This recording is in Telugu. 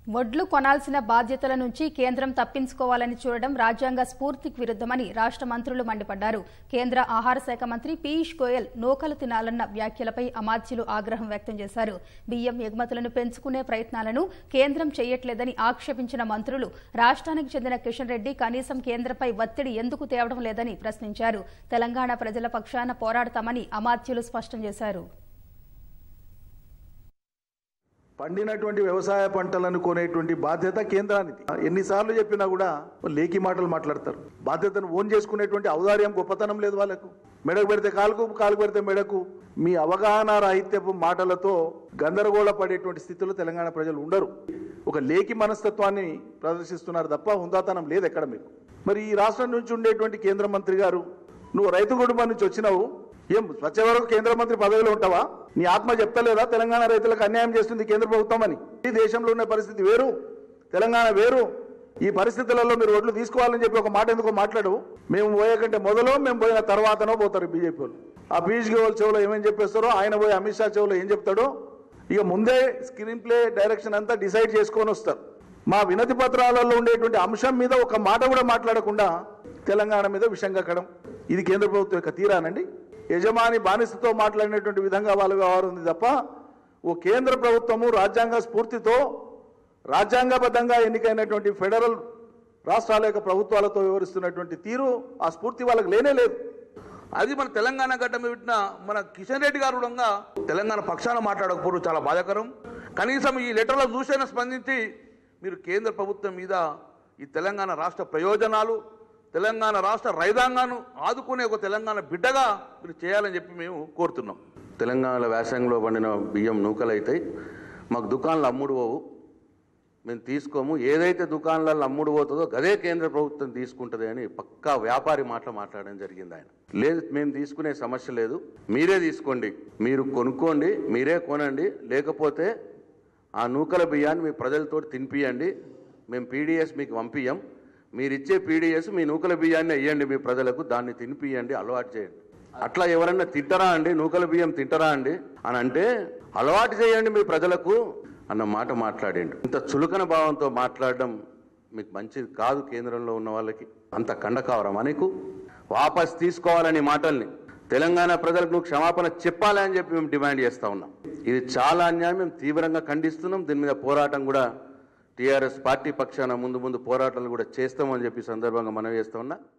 వడ్లు కొనాల్సిన బాధ్యతల నుంచి కేంద్రం తప్పించుకోవాలని చూడడం రాజ్యాంగ స్ఫూర్తికి విరుద్ధమని రాష్ట్ర మంత్రులు మండిపడ్డారు కేంద్ర ఆహార శాఖ మంత్రి పీయూష్ గోయల్ నూకలు తినాలన్న వ్యాఖ్యలపై అమాత్యులు ఆగ్రహం వ్యక్తం చేశారు బియ్యం ఎగుమతులను పెంచుకునే ప్రయత్నాలను కేంద్రం చేయట్లేదని ఆక్షేపించిన మంత్రులు రాష్ట్రానికి చెందిన కిషన్ రెడ్డి కనీసం కేంద్రంపై ఒత్తిడి ఎందుకు తేవడం లేదని ప్రశ్నించారు తెలంగాణ ప్రజల పక్షాన పోరాడతామని అమాత్యులు స్పష్టం చేశారు పండినటువంటి వ్యవసాయ పంటలను కొనేటువంటి బాధ్యత కేంద్రానికి ఎన్నిసార్లు చెప్పినా కూడా లేకి మాటలు మాట్లాడతారు బాధ్యతను ఓన్ చేసుకునేటువంటి ఔదార్యం గొప్పతనం లేదు వాళ్ళకు మెడకు పెడితే కాలుకు కాలు పెడితే మెడకు మీ అవగాహన రాహిత్యపు మాటలతో గందరగోళ పడేటువంటి స్థితిలో తెలంగాణ ప్రజలు ఉండరు ఒక లేకి మనస్తత్వాన్ని ప్రదర్శిస్తున్నారు తప్ప హుందాతనం లేదు ఎక్కడ మీకు మరి ఈ రాష్ట్రం నుంచి ఉండేటువంటి కేంద్ర మంత్రి గారు నువ్వు రైతు కుటుంబం నుంచి వచ్చినావు ఏం వచ్చే వరకు కేంద్ర మంత్రి పదవిలో ఉంటావా నీ ఆత్మ చెప్తలేదా తెలంగాణ రైతులకు అన్యాయం చేస్తుంది కేంద్ర ప్రభుత్వం అని ఈ దేశంలో ఉన్న పరిస్థితి వేరు తెలంగాణ వేరు ఈ పరిస్థితులలో మీరు ఒడ్లు తీసుకోవాలని చెప్పి ఒక మాట ఎందుకో మాట్లాడు మేము పోయే కంటే మొదలు మేము పోయిన తర్వాతనో పోతారు బీజేపీ వాళ్ళు ఆ పీయూష్ గోయల్ చెవులో ఏమేం చెప్పేస్తారో ఆయన పోయి అమిత్ షా చెవులో ఏం చెప్తాడో ఇక ముందే స్క్రీన్ ప్లే డైరెక్షన్ అంతా డిసైడ్ చేసుకొని వస్తారు మా వినతి పత్రాలలో ఉండేటువంటి అంశం మీద ఒక మాట కూడా మాట్లాడకుండా తెలంగాణ మీద విషం కక్కడం ఇది కేంద్ర ప్రభుత్వం యొక్క తీరానండి యజమాని బానిసతో మాట్లాడినటువంటి విధంగా వాళ్ళ వ్యవహారం ఉంది తప్ప ఓ కేంద్ర ప్రభుత్వము రాజ్యాంగ స్ఫూర్తితో రాజ్యాంగబద్ధంగా ఎన్నికైనటువంటి ఫెడరల్ రాష్ట్రాల యొక్క ప్రభుత్వాలతో వివరిస్తున్నటువంటి తీరు ఆ స్ఫూర్తి వాళ్ళకి లేనే లేదు అది మన తెలంగాణ గడ్డ మీద పెట్టిన మన కిషన్ రెడ్డి గారు కూడా తెలంగాణ పక్షాన మాట్లాడకపోవడం చాలా బాధాకరం కనీసం ఈ లెటర్లో చూసైనా స్పందించి మీరు కేంద్ర ప్రభుత్వం మీద ఈ తెలంగాణ రాష్ట్ర ప్రయోజనాలు తెలంగాణ రాష్ట్ర రైతాంగాన్ని ఆదుకునే ఒక తెలంగాణ బిడ్డగా మీరు చేయాలని చెప్పి మేము కోరుతున్నాం తెలంగాణ వ్యాసంగంలో పండిన బియ్యం నూకలైతాయి మాకు దుకాణాలు అమ్ముడు పోవు మేము తీసుకోము ఏదైతే దుకాణాలలో అమ్ముడు పోతుందో అదే కేంద్ర ప్రభుత్వం తీసుకుంటుంది అని పక్కా వ్యాపారి మాటలు మాట్లాడడం జరిగింది ఆయన లేదు మేము తీసుకునే సమస్య లేదు మీరే తీసుకోండి మీరు కొనుక్కోండి మీరే కొనండి లేకపోతే ఆ నూకల బియ్యాన్ని మీ ప్రజలతో తినిపియండి మేము పీడిఎస్ మీకు పంపియం మీరు ఇచ్చే పీడిఎస్ మీ నూకల బియ్యాన్ని వేయండి మీ ప్రజలకు దాన్ని తినిపియండి అలవాటు చేయండి అట్లా ఎవరన్నా తింటారా అండి నూకల బియ్యం తింటారా అండి అని అంటే అలవాటు చేయండి మీ ప్రజలకు అన్న మాట మాట్లాడిండు ఇంత చులకన భావంతో మాట్లాడడం మీకు మంచిది కాదు కేంద్రంలో ఉన్న వాళ్ళకి అంత కండకావరమా నీకు వాపస్ తీసుకోవాలని మాటల్ని తెలంగాణ ప్రజలకు నువ్వు క్షమాపణ చెప్పాలి అని చెప్పి మేము డిమాండ్ చేస్తా ఉన్నాం ఇది చాలా అన్యాయం మేము తీవ్రంగా ఖండిస్తున్నాం దీని మీద పోరాటం కూడా టీఆర్ఎస్ పార్టీ పక్షాన ముందు ముందు పోరాటాలు కూడా చేస్తామని చెప్పి ఈ సందర్భంగా మనం చేస్తా ఉన్నా